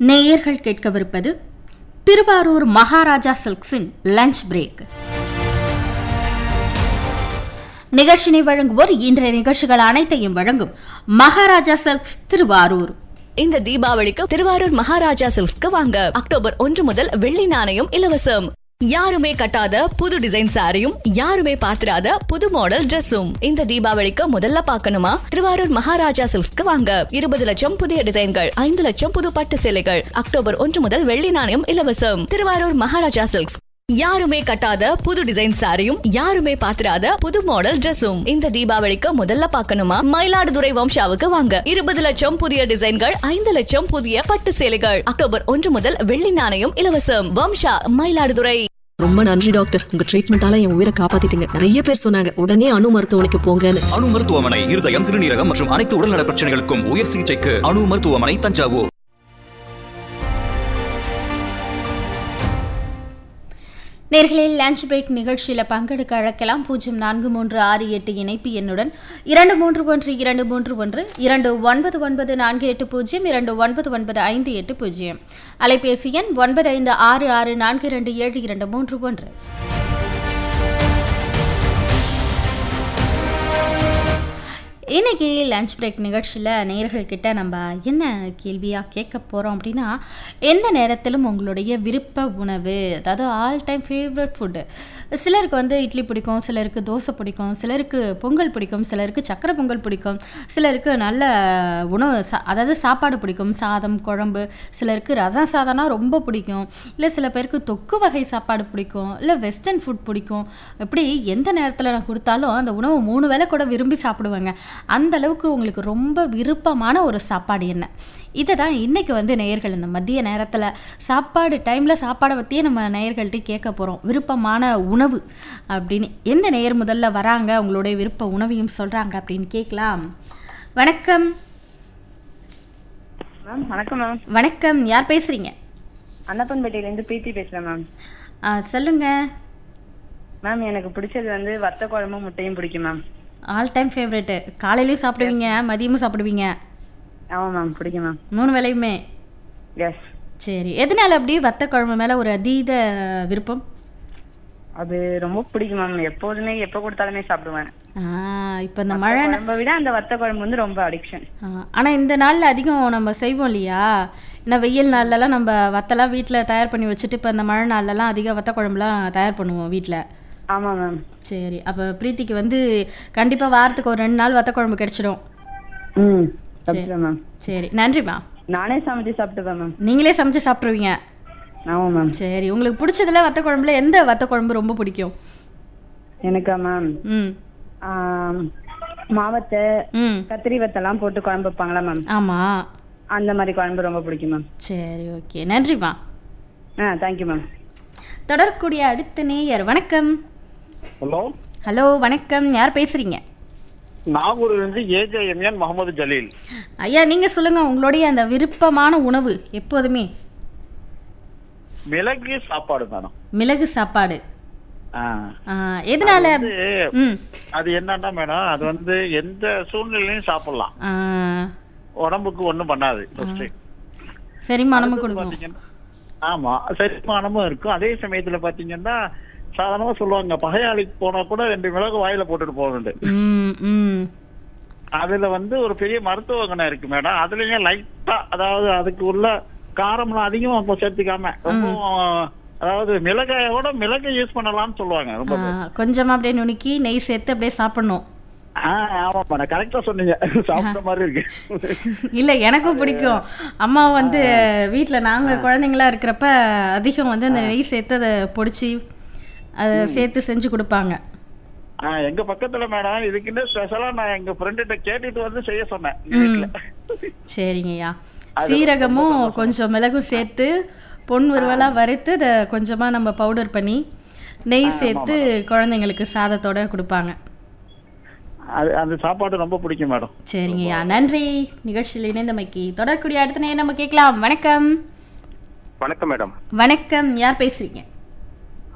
நேயர்கள் கேட்கவிருப்பது திருவாரூர் மகாராஜா சில்க்ஸின் லஞ்ச் பிரேக் நிகழ்ச்சினை வழங்குவோர் இன்றைய நிகழ்ச்சிகள் அனைத்தையும் வழங்கும் மகாராஜா சில்க்ஸ் திருவாரூர் இந்த தீபாவளிக்கு திருவாரூர் மகாராஜா சில்க்ஸ்க்கு வாங்க அக்டோபர் ஒன்று முதல் வெள்ளி நாணயம் இலவசம் யாருமே கட்டாத புது டிசைன் சாரியும் யாருமே பாத்திராத புது மாடல் Dressum இந்த தீபாவளிக்கு முதல்ல பார்க்கணுமா திருவாரூர் மகாராஜா சில்க்ஸ்க்கு வாங்க இருபது லட்சம் புதிய டிசைன்கள் ஐந்து லட்சம் புது பட்டு சேலைகள் அக்டோபர் ஒன்று முதல் வெள்ளி நாணயம் இலவசம் திருவாரூர் மகாராஜா சில்க்ஸ் யாருமே கட்டாத புது டிசைன் சாரியும் யாருமே பாத்திராத புது மாடல் Dressum இந்த தீபாவளிக்கு முதல்ல பார்க்கணுமா மயிலாடுதுறை வம்சாவுக்கு வாங்க இருபது லட்சம் புதிய டிசைன்கள் ஐந்து லட்சம் புதிய பட்டு சேலைகள் அக்டோபர் ஒன்று முதல் வெள்ளி நாணயம் இலவசம் வம்சா மயிலாடுதுறை ரொம்ப நன்றி டாக்டர் உங்க ட்ரீட்மெண்டால என் உயிரை காப்பாத்திட்டீங்க நிறைய பேர் சொன்னாங்க உடனே அணு மருத்துவமனைக்கு போங்கன்னு அணு மருத்துவமனை இருதயம் சிறுநீரகம் மற்றும் அனைத்து உடல்நல பிரச்சனைகளுக்கும் உயர் சிகிச்சைக்கு அணு மருத்துவமனை தஞ்சாவூர் நேர்களில் லஞ்ச் பிரேக் நிகழ்ச்சியில் பங்கெடுக்க அழைக்கலாம் பூஜ்ஜியம் நான்கு மூன்று ஆறு எட்டு இணைப்பு எண்ணுடன் இரண்டு மூன்று ஒன்று இரண்டு மூன்று ஒன்று இரண்டு ஒன்பது ஒன்பது நான்கு எட்டு பூஜ்ஜியம் இரண்டு ஒன்பது ஒன்பது ஐந்து எட்டு பூஜ்ஜியம் அலைபேசி எண் ஒன்பது ஐந்து ஆறு ஆறு நான்கு இரண்டு ஏழு இரண்டு மூன்று ஒன்று இன்னைக்கு லஞ்ச் பிரேக் நிகழ்ச்சியில் நேயர்கள்கிட்ட நம்ம என்ன கேள்வியாக கேட்க போகிறோம் அப்படின்னா எந்த நேரத்திலும் உங்களுடைய விருப்ப உணவு அதாவது ஆல் டைம் ஃபேவரட் ஃபுட்டு சிலருக்கு வந்து இட்லி பிடிக்கும் சிலருக்கு தோசை பிடிக்கும் சிலருக்கு பொங்கல் பிடிக்கும் சிலருக்கு சக்கரை பொங்கல் பிடிக்கும் சிலருக்கு நல்ல உணவு சா அதாவது சாப்பாடு பிடிக்கும் சாதம் குழம்பு சிலருக்கு ரசம் சாதம்னா ரொம்ப பிடிக்கும் இல்லை சில பேருக்கு தொக்கு வகை சாப்பாடு பிடிக்கும் இல்லை வெஸ்டர்ன் ஃபுட் பிடிக்கும் இப்படி எந்த நேரத்தில் நான் கொடுத்தாலும் அந்த உணவு மூணு வேளை கூட விரும்பி சாப்பிடுவாங்க அந்த அளவுக்கு உங்களுக்கு ரொம்ப விருப்பமான ஒரு சாப்பாடு என்ன இதை தான் இன்றைக்கி வந்து நேயர்கள் இந்த மதிய நேரத்தில் சாப்பாடு டைமில் சாப்பாடை பற்றியே நம்ம நேயர்கள்ட்ட கேட்க போகிறோம் விருப்பமான உணவு அப்படின்னு எந்த நேயர் முதல்ல வராங்க அவங்களுடைய விருப்ப உணவையும் சொல்கிறாங்க அப்படின்னு கேட்கலாம் வணக்கம் மேம் வணக்கம் மேம் வணக்கம் யார் பேசுகிறீங்க அன்னப்பன்பேட்டையிலேருந்து பிரீத்தி பேசுகிறேன் மேம் சொல்லுங்கள் மேம் எனக்கு பிடிச்சது வந்து வத்த குழம்பும் முட்டையும் பிடிக்கும் மேம் ஆல் டைம் ஃபேவரெட்டு காலையிலையும் சாப்பிடுவீங்க மதியமும் சாப்பிடுவீங்க ஆமாம் மேம் பிடிக்கும் மேம் மூணு வேளையுமே எஸ் சரி எதனால அப்படி வத்த குழம்பு மேலே ஒரு அதீத விருப்பம் அது ரொம்ப பிடிக்கும் மேம் எப்போதுமே எப்போ கொடுத்தாலுமே சாப்பிடுவேன் இப்போ இந்த மழை நா- குழம்பை விட அந்த வத்த குழம்பு வந்து ரொம்ப அடிக்ஷன் ஆ, ஆனா இந்த நாள்ல அதிகம் நம்ம செய்வோம் இல்லையா ஏன்னா வெயில் நாள்லலாம் நம்ம வத்தெல்லாம் வீட்டில் தயார் பண்ணி வச்சுட்டு இப்போ இந்த மழை நாள்லலாம் அதிக வத்த குழம்புலாம் தயார் பண்ணுவோம் வீட்டில் ஆமாம் மேம் சரி அப்போ பிரீத்திக்கு வந்து கண்டிப்பாக வாரத்துக்கு ஒரு ரெண்டு நாள் வத்த குழம்பு கிடைச்சிடும் ம் சாப்பிடுவேன் மேம் சரி நன்றிம்மா நானே சமைச்சு சாப்பிட்டுப்பேன் மேம் நீங்களே சமைச்சு சாப்பிட்ருவீங்க ஆமாம் மேம் சரி உங்களுக்கு பிடிச்சதுல வத்த குழம்புல எந்த வத்த குழம்பு ரொம்ப பிடிக்கும் எனக்கா மேம் ம் மாவத்தை ம் கத்திரி வத்தெல்லாம் போட்டு குழம்பு வைப்பாங்களா மேம் ஆமாம் அந்த மாதிரி குழம்பு ரொம்ப பிடிக்கும் மேம் சரி ஓகே நன்றிம்மா ஆ தேங்க்யூ மேம் தொடரக்கூடிய அடுத்த நேயர் வணக்கம் ஹலோ ஹலோ வணக்கம் யார் பேசுறீங்க நாகூர்ல இருந்து ஏஜேஎம்என் முகமது ஜலீல் ஐயா நீங்க சொல்லுங்க உங்களுடைய அந்த விருப்பமான உணவு எப்போதுமே மிளகு சாப்பாடு மேடம் மிளகு சாப்பாடு ஆ. ஆ, எதனால அது ம் அது என்னன்னா மேடம் அது வந்து எந்த சூழ்நிலையும் சாப்பிடலாம் ஆ, உடம்புக்கு ஒண்ணும் பண்ணாது first. செரிமானமும் அடுத்தது கொடுக்கும் பாத்தீங்கன்னா- ஆமா செரிமானமும் இருக்கும் அதே சமயத்துல பாத்தீங்கன்னா சாதாரணமா சொல்லுவாங்க பகையாளிக்கு போனா கூட ரெண்டு மிளகு வாயில போட்டுட்டு போகணுண்டு ம் ம் அதுல வந்து ஒரு பெரிய மருத்துவ குணம் இருக்கு மேடம் அதுலயும் லைட்டா அதாவது அதுக்கு உள்ள காரம்லாம் அதிகமா இப்போ சேர்த்துக்காம ரொம்ப அதாவது மிளகாயோட மிளகு யூஸ் பண்ணலாம்னு சொல்லுவாங்க ரொம்ப ஆ, பேர். கொஞ்சமா அப்படியே நுணுக்கி நெய் சேர்த்து அப்படியே சாப்பிடணும் ஆ ஆமா மேடம் கரெக்டா சொன்னீங்க சாப்பிட்ட மாதிரி இருக்கு இல்ல எனக்கும் பிடிக்கும் அம்மா வந்து வீட்ல நாங்க குழந்தைங்களா இருக்கிறப்ப அதிகம் வந்து அந்த நெய் சேர்த்து அதை பொடிச்சு அதை சேர்த்து செஞ்சு கொடுப்பாங்க ஆ, எங்க பக்கத்துல மேடம் இதுக்குன்னு ஸ்பெஷலா நான் எங்க ஃப்ரெண்ட்ட கேட்டுட்டு வந்து செய்ய சொன்னேன் எங்க வீட்டுல சரிங்கய்யா சீரகமும் கொஞ்சம் மிளகும் சேர்த்து பொன் வறுவலா வறுத்து அதை கொஞ்சமா நம்ம பவுடர் பண்ணி நெய் சேர்த்து குழந்தைங்களுக்கு சாதத்தோட கொடுப்பாங்க அது அந்த சாப்பாடு ரொம்ப பிடிக்கும் மேடம் சரிங்கய்யா நன்றி நிகழ்ச்சியில் இணைந்தமைக்கு தொடர்க்கூடிய அடுத்த நேரம் நம்ம கேட்கலாம் வணக்கம் வணக்கம் மேடம் வணக்கம் யார் பேசுறீங்க